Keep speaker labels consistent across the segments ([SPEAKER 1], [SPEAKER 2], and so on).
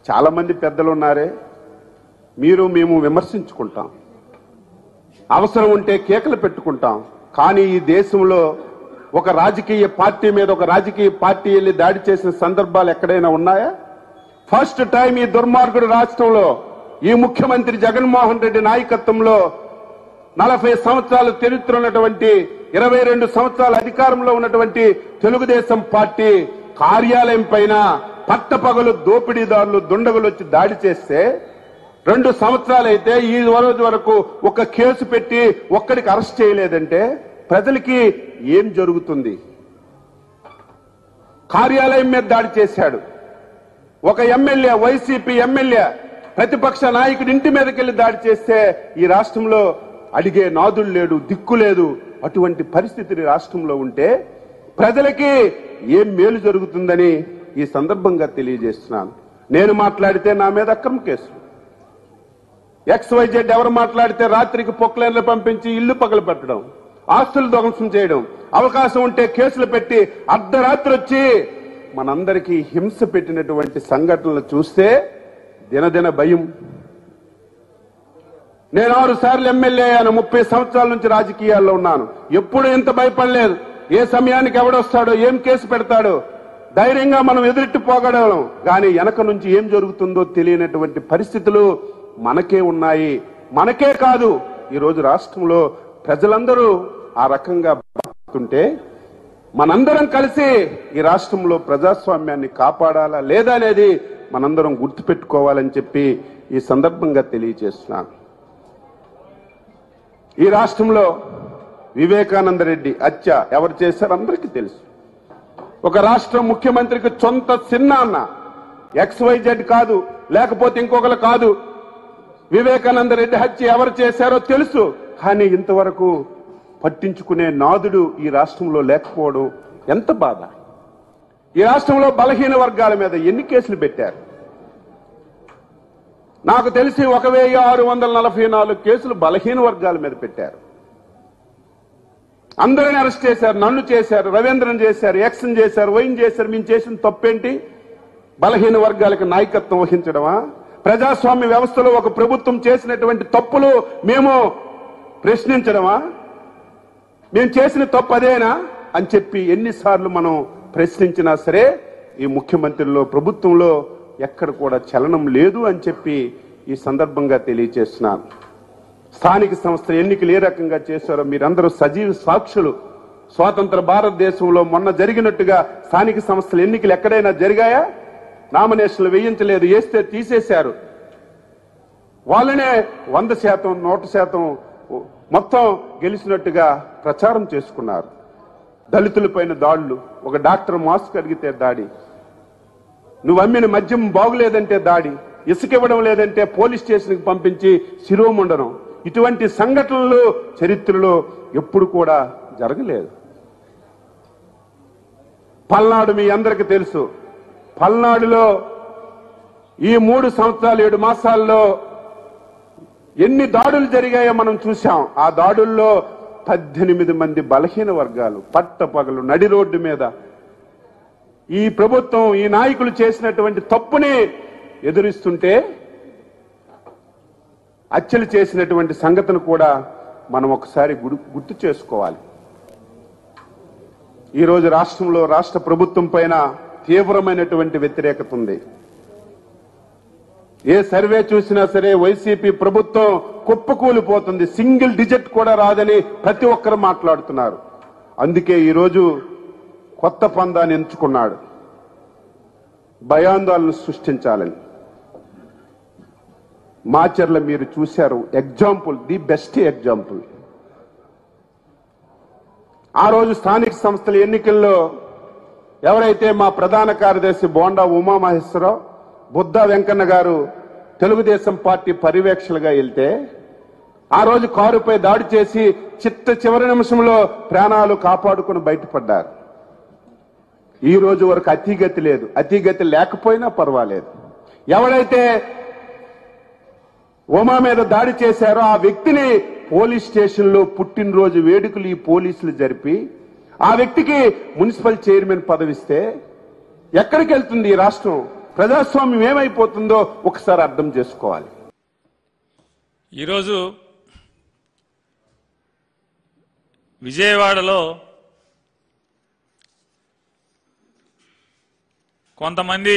[SPEAKER 1] చాలా మంది పెద్దలు ఉన్నారే మీరు మేము విమర్శించుకుంటాం అవసరం ఉంటే కేకలు పెట్టుకుంటాం కానీ ఈ దేశంలో ఒక రాజకీయ పార్టీ మీద ఒక రాజకీయ పార్టీ వెళ్ళి దాడి చేసిన సందర్భాలు ఎక్కడైనా ఉన్నాయా ఫస్ట్ టైం ఈ దుర్మార్గుడు రాష్ట్రంలో ఈ ముఖ్యమంత్రి జగన్మోహన్ రెడ్డి నాయకత్వంలో నలభై సంవత్సరాలు చరిత్ర ఉన్నటువంటి ఇరవై రెండు సంవత్సరాల అధికారంలో ఉన్నటువంటి తెలుగుదేశం పార్టీ కార్యాలయం పైన పట్టపగలు దోపిడీదారులు దుండగులు వచ్చి దాడి చేస్తే రెండు సంవత్సరాలైతే ఈ రోజు వరకు ఒక కేసు పెట్టి ఒక్కడికి అరెస్ట్ చేయలేదంటే ప్రజలకి ఏం జరుగుతుంది కార్యాలయం మీద దాడి చేశాడు ఒక ఎమ్మెల్యే వైసీపీ ఎమ్మెల్యే ప్రతిపక్ష నాయకుడి ఇంటి మీదకెళ్లి దాడి చేస్తే ఈ రాష్ట్రంలో అడిగే నాదుడు లేడు దిక్కు లేదు అటువంటి పరిస్థితి ఈ రాష్ట్రంలో ఉంటే ప్రజలకి ఏం మేలు జరుగుతుందని ఈ సందర్భంగా తెలియజేస్తున్నాను నేను మాట్లాడితే నా మీద అక్రమ కేసు ఎక్స్ వైజెడ్ ఎవరు మాట్లాడితే రాత్రికి పొక్లైన్లు పంపించి ఇల్లు పగలు పెట్టడం ఆస్తులు ధ్వంసం చేయడం అవకాశం ఉంటే కేసులు పెట్టి అర్ధరాత్రి వచ్చి మనందరికీ హింస పెట్టినటువంటి సంఘటనలు చూస్తే దినదిన భయం నేను ఆరు సార్లు ఎమ్మెల్యే అయ్యాను ముప్పై సంవత్సరాల నుంచి రాజకీయాల్లో ఉన్నాను ఎప్పుడు ఇంత భయపడలేదు ఏ సమయానికి ఎవడొస్తాడో ఏం కేసు పెడతాడో ధైర్యంగా మనం ఎదురెట్టి పోగడగలం కానీ వెనక నుంచి ఏం జరుగుతుందో తెలియనటువంటి పరిస్థితులు మనకే ఉన్నాయి మనకే కాదు ఈరోజు రాష్ట్రంలో ప్రజలందరూ ఆ రకంగా బతుకుతుంటే మనందరం కలిసి ఈ రాష్ట్రంలో ప్రజాస్వామ్యాన్ని కాపాడాలా లేదా అనేది మనందరం గుర్తుపెట్టుకోవాలని చెప్పి ఈ సందర్భంగా తెలియజేస్తున్నాను ఈ రాష్ట్రంలో వివేకానంద రెడ్డి హత్య ఎవరు చేశారో అందరికీ తెలుసు ఒక రాష్ట్ర ముఖ్యమంత్రికి సొంత చిన్న అన్న ఎక్స్వైజెడ్ కాదు లేకపోతే ఇంకొకరు కాదు వివేకానంద రెడ్డి హత్య ఎవరు చేశారో తెలుసు కానీ ఇంతవరకు పట్టించుకునే నాదుడు ఈ రాష్ట్రంలో లేకపోవడం ఎంత బాధ ఈ రాష్ట్రంలో బలహీన వర్గాల మీద ఎన్ని కేసులు పెట్టారు నాకు తెలిసి ఒక వెయ్యి ఆరు వందల నలభై నాలుగు కేసులు బలహీన వర్గాల మీద పెట్టారు అందరిని అరెస్ట్ చేశారు నన్ను చేశారు రవీంద్రన్ చేశారు ఎక్సన్ చేశారు వైన్ చేశారు మేము చేసిన తప్పేంటి బలహీన వర్గాలకు నాయకత్వం వహించడమా ప్రజాస్వామ్య వ్యవస్థలో ఒక ప్రభుత్వం చేసినటువంటి తప్పులు మేము ప్రశ్నించడమా మేము చేసిన తప్పు అదేనా అని చెప్పి ఎన్నిసార్లు మనం ప్రశ్నించినా సరే ఈ ముఖ్యమంత్రిలో ప్రభుత్వంలో ఎక్కడ కూడా చలనం లేదు అని చెప్పి ఈ సందర్భంగా తెలియజేస్తున్నాను స్థానిక సంస్థ ఎన్నికలు ఏ రకంగా చేశారో మీరందరూ సజీవ సాక్షులు స్వాతంత్ర భారతదేశంలో మొన్న జరిగినట్టుగా స్థానిక సంస్థల ఎన్నికలు ఎక్కడైనా జరిగాయా నామినేషన్లు వేయించలేదు వేస్తే తీసేశారు వాళ్ళనే వంద శాతం నూట శాతం మొత్తం గెలిచినట్టుగా ప్రచారం చేసుకున్నారు దళితులపైన దాడులు ఒక డాక్టర్ మాస్క్ అడిగితే దాడి నువ్వు అమ్మిన మద్యం బాగులేదంటే దాడి ఇసుక ఇవ్వడం లేదంటే పోలీస్ స్టేషన్కి పంపించి శిరోముండనం ఇటువంటి సంఘటనలు చరిత్రలో ఎప్పుడు కూడా జరగలేదు పల్నాడు మీ అందరికీ తెలుసు పల్నాడులో ఈ మూడు సంవత్సరాలు ఏడు మాసాల్లో ఎన్ని దాడులు జరిగాయో మనం చూశాం ఆ దాడుల్లో పద్దెనిమిది మంది బలహీన వర్గాలు పట్టపగలు నడి రోడ్డు మీద ఈ ప్రభుత్వం ఈ నాయకులు చేసినటువంటి తప్పుని ఎదురిస్తుంటే హత్యలు చేసినటువంటి సంగతిని కూడా మనం ఒకసారి గుడు- గుర్తు చేసుకోవాలి ఈరోజు రాష్ట్రంలో రాష్ట్ర ప్రభుత్వం పైన తీవ్రమైనటువంటి వ్యతిరేకత ఉంది ఏ సర్వే చూసినా సరే వైసీపీ ప్రభుత్వం కుప్పకూలిపోతుంది సింగిల్ డిజిట్ కూడా రాదని ప్రతి ఒక్కరు మాట్లాడుతున్నారు అందుకే ఈరోజు కొత్త పందాన్ని ఎంచుకున్నాడు భయాందోళన సృష్టించాలని మాచర్ల మీరు చూశారు ఎగ్జాంపుల్ ది బెస్ట్ ఎగ్జాంపుల్ ఆ రోజు స్థానిక సంస్థల ఎన్నికల్లో ఎవరైతే మా ప్రధాన కార్యదర్శి బోండా ఉమామహేశ్వరరావు బుద్ధ వెంకన్న గారు తెలుగుదేశం పార్టీ పర్యవేక్షలుగా వెళ్తే ఆ రోజు కారుపై దాడి చేసి చిట్ట చివరి నిమిషంలో ప్రాణాలు కాపాడుకుని బయటపడ్డారు ఈ రోజు వరకు అతిగతి లేదు అతిగతి లేకపోయినా పర్వాలేదు ఎవడైతే ఉమా మీద దాడి చేశారో ఆ వ్యక్తిని పోలీస్ స్టేషన్ లో పుట్టినరోజు వేడుకలు ఈ పోలీసులు జరిపి ఆ వ్యక్తికి మున్సిపల్ చైర్మన్ పదవిస్తే ఎక్కడికి వెళ్తుంది ఈ రాష్ట్రం ప్రజాస్వామ్యం ఏమైపోతుందో ఒకసారి అర్థం చేసుకోవాలి
[SPEAKER 2] ఈరోజు విజయవాడలో కొంతమంది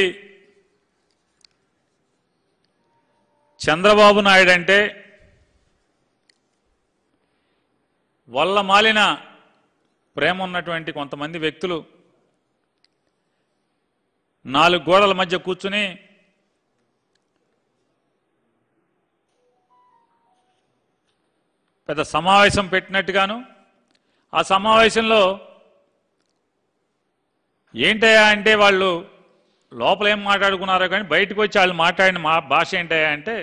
[SPEAKER 2] చంద్రబాబు నాయుడు అంటే వల్ల మాలిన ప్రేమ ఉన్నటువంటి కొంతమంది వ్యక్తులు నాలుగు గోడల మధ్య కూర్చుని పెద్ద సమావేశం పెట్టినట్టుగాను ఆ సమావేశంలో ఏంటయ్యా అంటే వాళ్ళు లోపల ఏం మాట్లాడుకున్నారో కానీ బయటకు వచ్చి వాళ్ళు మాట్లాడిన మా భాష ఏంటయ్యా అంటే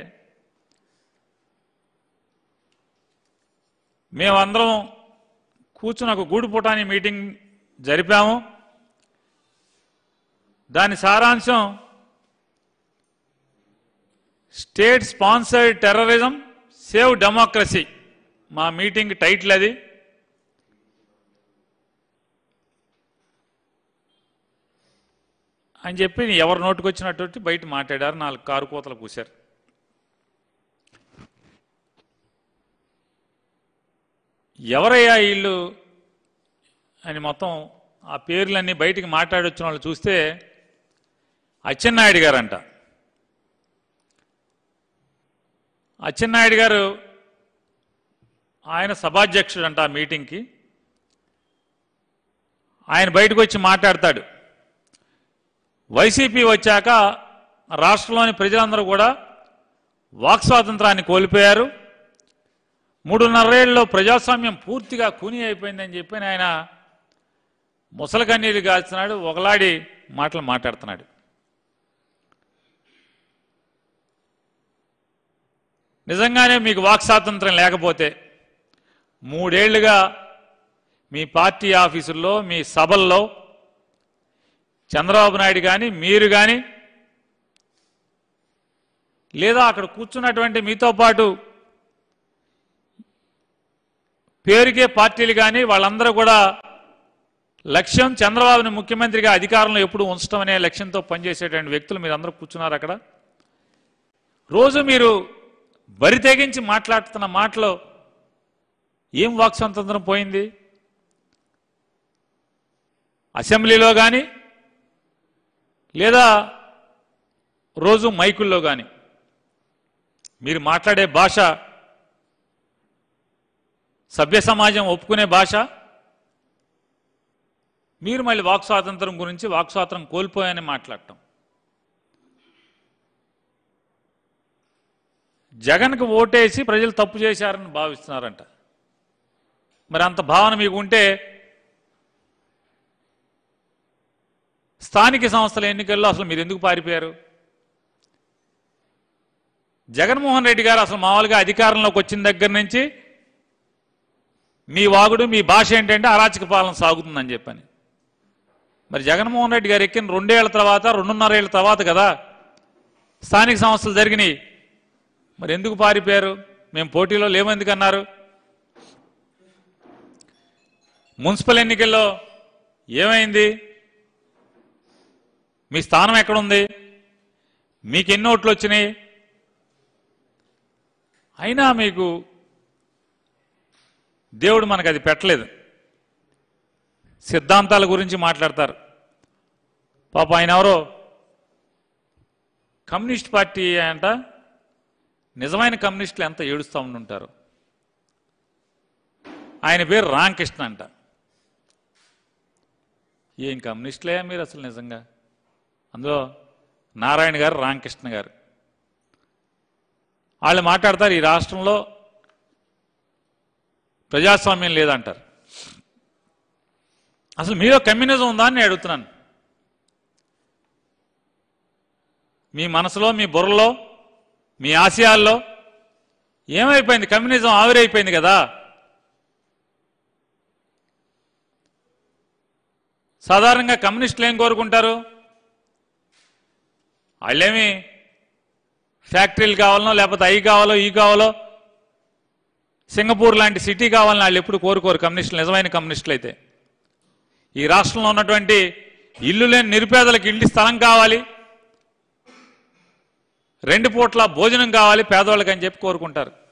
[SPEAKER 2] మేమందరం కూర్చుని ఒక గూడు పుటాని మీటింగ్ జరిపాము దాని సారాంశం state sponsored terrorism save democracy మా మీటింగ్ టైటిల్ అది అని చెప్పి ఎవరు నోటుకొచ్చినట్టు బయట మాట్లాడారు నాలుగు కారు కోతలు కూశారు ఎవరయ్యా వీళ్ళు అని మొత్తం ఆ పేర్లన్నీ బయటికి మాట్లాడొచ్చిన వాళ్ళు చూస్తే అచ్చెన్నాయుడు గారంట అచ్చెన్నాయుడు గారు ఆయన సభాధ్యక్షుడు అంట ఆ మీటింగ్కి ఆయన బయటకు వచ్చి మాట్లాడతాడు వైసీపీ వచ్చాక రాష్ట్రంలోని ప్రజలందరూ కూడా వాక్ స్వాతంత్రాన్ని కోల్పోయారు మూడున్నరేళ్లలో ప్రజాస్వామ్యం పూర్తిగా కూని అయిపోయిందని చెప్పి ఆయన ముసలి కన్నీరు కాల్చున్నాడు ఒకలాడి మాటలు మాట్లాడుతున్నాడు నిజంగానే మీకు వాక్ స్వాతంత్రం లేకపోతే మూడేళ్లుగా మీ పార్టీ ఆఫీసుల్లో మీ సభల్లో చంద్రబాబు నాయుడు కానీ మీరు కానీ లేదా అక్కడ కూర్చున్నటువంటి మీతో పాటు పేరుకే పార్టీలు కానీ వాళ్ళందరూ కూడా లక్ష్యం చంద్రబాబుని ముఖ్యమంత్రిగా అధికారంలో ఎప్పుడు ఉంచడం అనే లక్ష్యంతో పనిచేసేటువంటి వ్యక్తులు మీరు అందరూ కూర్చున్నారు అక్కడ రోజు మీరు బరి తెగించి మాట్లాడుతున్న మాటలో ఏం వాక్ స్వాతంత్రం పోయింది అసెంబ్లీలో కానీ లేదా రోజు మైకుల్లో కానీ మీరు మాట్లాడే భాష సభ్య సమాజం ఒప్పుకునే భాష మీరు మళ్ళీ వాక్ స్వాతంత్రం గురించి వాక్ స్వాతంత్రం కోల్పోయాని మాట్లాడటం జగన్కు ఓటేసి ప్రజలు తప్పు చేశారని భావిస్తున్నారంట మరి అంత భావన మీకు ఉంటే స్థానిక సంస్థల ఎన్నికల్లో అసలు మీరు ఎందుకు పారిపోయారు జగన్మోహన్ రెడ్డి గారు అసలు మామూలుగా అధికారంలోకి వచ్చిన దగ్గర నుంచి మీ వాగుడు మీ భాష ఏంటంటే అరాచక పాలన సాగుతుందని చెప్పని మరి జగన్మోహన్ రెడ్డి గారు ఎక్కిన రెండేళ్ల తర్వాత రెండున్నర ఏళ్ల తర్వాత కదా స్థానిక సంస్థలు జరిగినాయి మరి ఎందుకు పారిపోయారు మేము పోటీలో లేమెందుకు అన్నారు మున్సిపల్ ఎన్నికల్లో ఏమైంది మీ స్థానం ఎక్కడుంది మీకు ఎన్ని ఓట్లు వచ్చినాయి అయినా మీకు దేవుడు మనకు అది పెట్టలేదు సిద్ధాంతాల గురించి మాట్లాడతారు పాప ఆయన ఎవరో కమ్యూనిస్ట్ పార్టీ అంట నిజమైన కమ్యూనిస్టులు ఎంత ఏడుస్తూ ఉండుంటారు ఆయన పేరు రామకృష్ణ అంట ఏం కమ్యూనిస్టులే మీరు అసలు నిజంగా అందులో నారాయణ గారు రామకృష్ణ గారు వాళ్ళు మాట్లాడతారు ఈ రాష్ట్రంలో ప్రజాస్వామ్యం లేదంటారు అసలు మీలో కమ్యూనిజం ఉందా అని నేను అడుగుతున్నాను మీ మనసులో మీ బుర్రలో మీ ఆశయాల్లో ఏమైపోయింది కమ్యూనిజం ఆవిరైపోయింది కదా సాధారణంగా కమ్యూనిస్టులు ఏం కోరుకుంటారు వాళ్ళేమి ఫ్యాక్టరీలు కావాలనో లేకపోతే అవి కావాలో ఈ కావాలో సింగపూర్ లాంటి సిటీ కావాలని వాళ్ళు ఎప్పుడు కోరుకోరు కమ్యూనిస్టులు నిజమైన కమ్యూనిస్టులు అయితే ఈ రాష్ట్రంలో ఉన్నటువంటి ఇల్లు లేని నిరుపేదలకు ఇల్లు స్థలం కావాలి రెండు పూట్ల భోజనం కావాలి పేదవాళ్ళకి అని చెప్పి కోరుకుంటారు